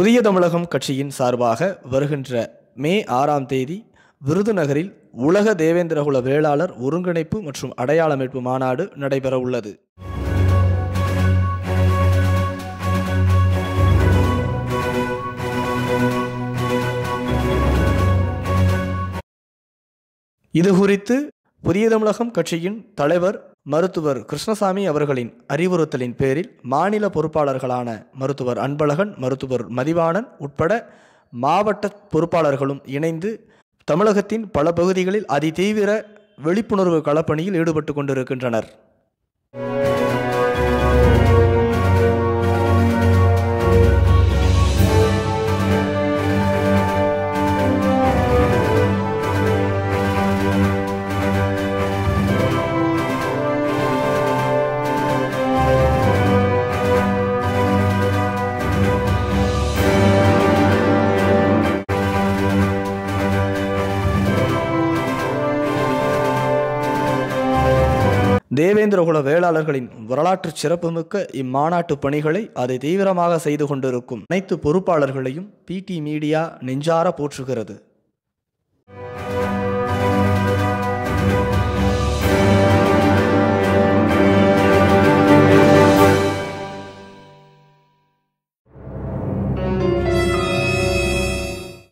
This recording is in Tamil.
புதிய தமிழகம் கட்சியின் சார்பாக வருகின்ற மே ஆறாம் தேதி விருதுநகரில் உலக தேவேந்திரகுல வேளாளர் ஒருங்கிணைப்பு மற்றும் அடையாள மீட்பு மாநாடு நடைபெற உள்ளது இது குறித்து புதிய தமிழகம் கட்சியின் தலைவர் மருத்துவர் கிருஷ்ணசாமி அவர்களின் அறிவுறுத்தலின் பேரில் மாநில பொறுப்பாளர்களான மருத்துவர் அன்பழகன் மருத்துவர் மதிவாணன் உட்பட மாவட்ட பொறுப்பாளர்களும் இணைந்து தமிழகத்தின் பல பகுதிகளில் அதிதீவிர விழிப்புணர்வு களப்பணியில் ஈடுபட்டு கொண்டிருக்கின்றனர் தேவேந்திரகுல வேளாளர்களின் வரலாற்று சிறப்புமிக்க இம்மாநாட்டு பணிகளை அதை தீவிரமாக செய்து கொண்டிருக்கும் அனைத்து பொறுப்பாளர்களையும் பிடி மீடியா நெஞ்சார போற்றுகிறது